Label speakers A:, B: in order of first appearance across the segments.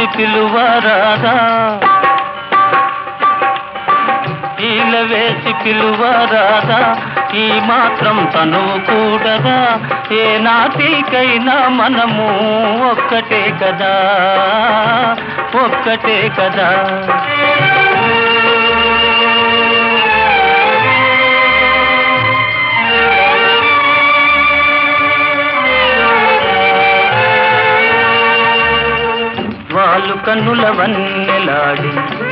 A: వేసి పిలువరాదా ఈల వేసి పిలువరాదా ఈ మాత్రం తనువు కూడదా ఏ నాటికైనా మనము ఒక్కటే కదా ఒక్కటే కదా వాళ్ళు కన్నుల వన్నెలాడి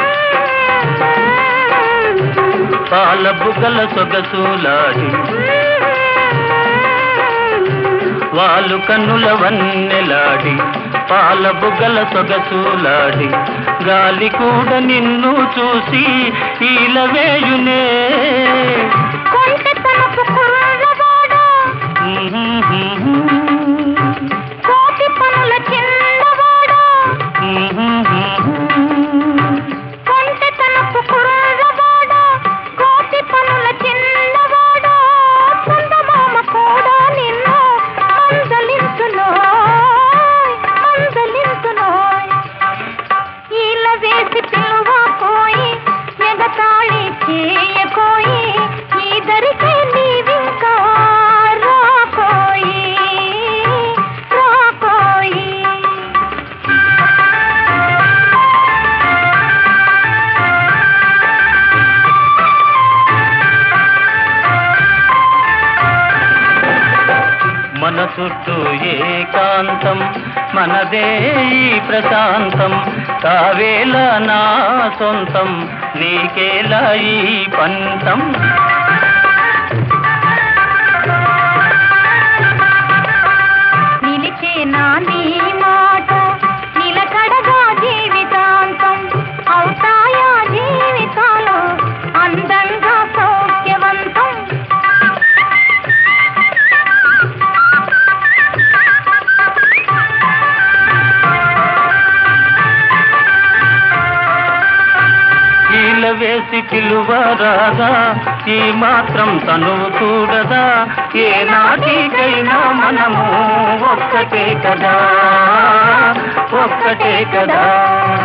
A: పాల బుగ్గల సొగసులాడి వాళ్ళు కన్నుల వన్నెలాడి పాల బుగ్గల సొగసులాడి గాలి కూడా నిన్ను చూసి ఈలవేయునే
B: కొంటెతనపు కుర్రవాడా, కోటి పనుల చిన్నవాడా, కొంటెతనపు కుర్రవాడా, కోటి పనుల చిన్నవాడా, చందమామ కూడా నిన్ను మందలించునోయ్, మందలించునోయ్. ఈల వేసి పిలువ పోయి ఎగతాళి చేయకోయి ఈదరికే నీవింకా రాకోయి రాకోయి
A: మన చుట్టూ ఏకాంతం మనదే ఈ ప్రశాంతం కావేల నా సొంతం నీకేలా ఈ పంతం
B: నిలిచే నా నీ మాట నిలకడగా జీవితాంతం అవుతాయా జీవితాలు అందంగా సౌఖ్యవంతం
A: ఈల వేసి పిలువరాదా ఈ మాత్రం తనువు కూడదా ఏ నాటికైనా మనము ఒక్కటే కదా ఒక్కటే కదా